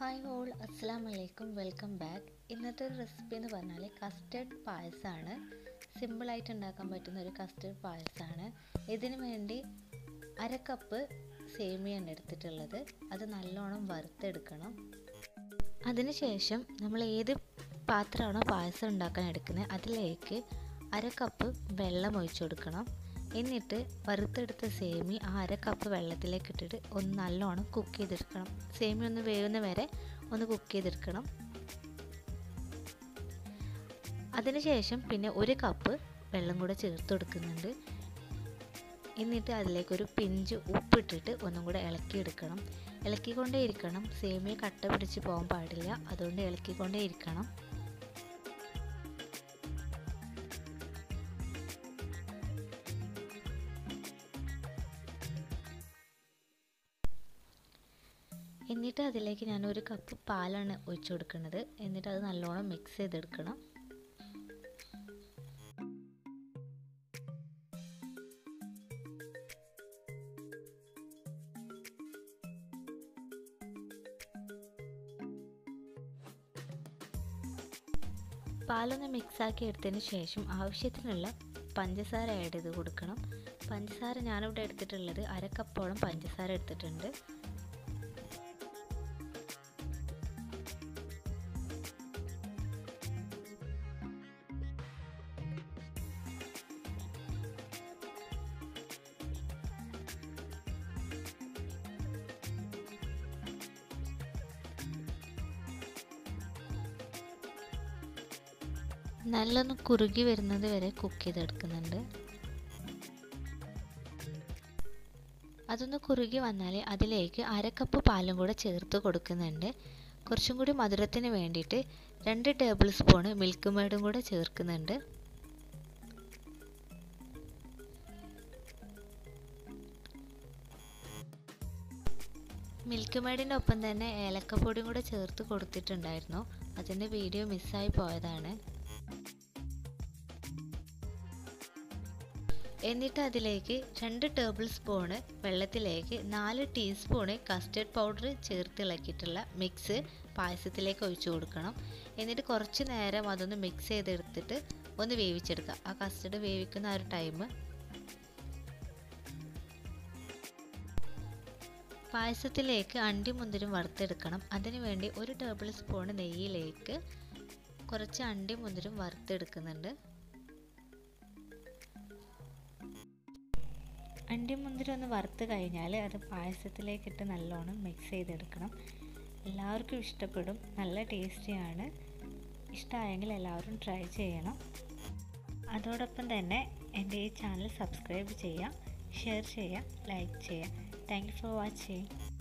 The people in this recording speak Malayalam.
ഹായ് ഓൾ അസ്സാം വലൈക്കും വെൽക്കം ബാക്ക് ഇന്നത്തെ ഒരു റെസിപ്പി എന്ന് പറഞ്ഞാൽ കസ്റ്റേർഡ് പായസമാണ് സിമ്പിളായിട്ട് ഉണ്ടാക്കാൻ പറ്റുന്ന ഒരു കസ്റ്റേർഡ് പായസമാണ് ഇതിന് വേണ്ടി അര കപ്പ് സേമിയാണ് എടുത്തിട്ടുള്ളത് അത് നല്ലോണം വറുത്തെടുക്കണം അതിനുശേഷം നമ്മൾ ഏത് പാത്രമാണോ പായസം ഉണ്ടാക്കാൻ എടുക്കുന്നത് അതിലേക്ക് അര കപ്പ് വെള്ളം ഒഴിച്ചു കൊടുക്കണം എന്നിട്ട് വറുത്തെടുത്ത സേമി ആ അര കപ്പ് വെള്ളത്തിലേക്ക് ഇട്ടിട്ട് ഒന്ന് നല്ലോണം കുക്ക് ചെയ്തെടുക്കണം സേമി ഒന്ന് വേവുന്ന വരെ ഒന്ന് കുക്ക് ചെയ്തെടുക്കണം അതിനുശേഷം പിന്നെ ഒരു കപ്പ് വെള്ളം കൂടെ ചേർത്ത് കൊടുക്കുന്നുണ്ട് എന്നിട്ട് അതിലേക്കൊരു പിഞ്ച് ഉപ്പിട്ടിട്ട് ഒന്നും കൂടെ ഇളക്കിയെടുക്കണം ഇളക്കിക്കൊണ്ടേ ഇരിക്കണം സേമിയ കട്ട പിടിച്ച് പോകാൻ പാടില്ല അതുകൊണ്ട് ഇളക്കിക്കൊണ്ടേ ഇരിക്കണം എന്നിട്ട് അതിലേക്ക് ഞാൻ ഒരു കപ്പ് പാലാണ് ഒഴിച്ചു കൊടുക്കുന്നത് എന്നിട്ട് അത് നല്ലോണം മിക്സ് ചെയ്തെടുക്കണം പാലൊന്ന് മിക്സാക്കി എടുത്തതിന് ശേഷം ആവശ്യത്തിനുള്ള പഞ്ചസാര ആഡ് ചെയ്ത് കൊടുക്കണം പഞ്ചസാര ഞാനിവിടെ എടുത്തിട്ടുള്ളത് അര കപ്പോളം പഞ്ചസാര എടുത്തിട്ടുണ്ട് നല്ലൊന്ന് കുറുകി വരുന്നത് വരെ കുക്ക് ചെയ്തെടുക്കുന്നുണ്ട് അതൊന്ന് കുറുകി വന്നാൽ അതിലേക്ക് അര കപ്പ് പാലും കൂടെ ചേർത്ത് കൊടുക്കുന്നുണ്ട് കുറച്ചും കൂടി മധുരത്തിന് വേണ്ടിയിട്ട് രണ്ട് ടേബിൾ സ്പൂണ് മിൽക്ക് മേഡും കൂടെ ചേർക്കുന്നുണ്ട് മിൽക്ക് മേഡിൻ്റെ ഒപ്പം തന്നെ ഏലക്കപ്പൊടിയും കൂടെ ചേർത്ത് കൊടുത്തിട്ടുണ്ടായിരുന്നു അതിൻ്റെ വീഡിയോ മിസ്സായി പോയതാണ് എന്നിട്ട് അതിലേക്ക് രണ്ട് ടേബിൾ സ്പൂണ് വെള്ളത്തിലേക്ക് നാല് ടീസ്പൂണ് കസ്റ്റർഡ് പൗഡർ ചേർത്ത് ഇളക്കിയിട്ടുള്ള മിക്സ് പായസത്തിലേക്ക് ഒഴിച്ചു കൊടുക്കണം എന്നിട്ട് കുറച്ച് നേരം അതൊന്ന് മിക്സ് ചെയ്തെടുത്തിട്ട് ഒന്ന് വേവിച്ചെടുക്കുക ആ കസ്റ്റർഡ് വേവിക്കുന്ന ആ ഒരു ടൈം പായസത്തിലേക്ക് അണ്ടിമുന്തിരും വറുത്തെടുക്കണം അതിനുവേണ്ടി ഒരു ടേബിൾ സ്പൂൺ നെയ്യിലേക്ക് കുറച്ച് അണ്ടിമുന്തിരും വറുത്തെടുക്കുന്നുണ്ട് അണ്ടിമുന്തിരി ഒന്ന് വറുത്ത് കഴിഞ്ഞാൽ അത് പായസത്തിലേക്കിട്ട് നല്ലോണം മിക്സ് ചെയ്തെടുക്കണം എല്ലാവർക്കും ഇഷ്ടപ്പെടും നല്ല ടേസ്റ്റിയാണ് ഇഷ്ടമായെങ്കിൽ എല്ലാവരും ട്രൈ ചെയ്യണം അതോടൊപ്പം തന്നെ എൻ്റെ ഈ ചാനൽ സബ്സ്ക്രൈബ് ചെയ്യുക ഷെയർ ചെയ്യുക ലൈക്ക് ചെയ്യുക താങ്ക് യു ഫോർ വാച്ചിങ്